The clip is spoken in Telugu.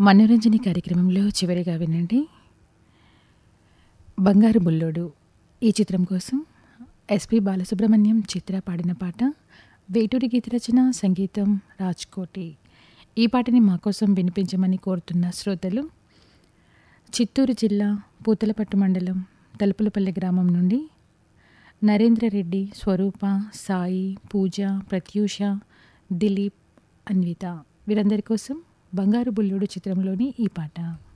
మనోరంజని కార్యక్రమంలో చివరిగా వినండి బంగారు బుల్లోడు ఈ చిత్రం కోసం ఎస్పి బాలసుబ్రహ్మణ్యం చిత్ర పాడిన పాట వేటూరి గీత రచన సంగీతం రాజ్కోటి ఈ పాటని మా కోసం వినిపించమని కోరుతున్న శ్రోతలు చిత్తూరు జిల్లా పూతలపట్టు మండలం తలుపులపల్లి గ్రామం నుండి నరేంద్ర రెడ్డి స్వరూప సాయి పూజ ప్రత్యూష దిలీప్ అన్విత వీరందరి కోసం బంగారు బుల్లుడు చిత్రంలోని ఈ పాట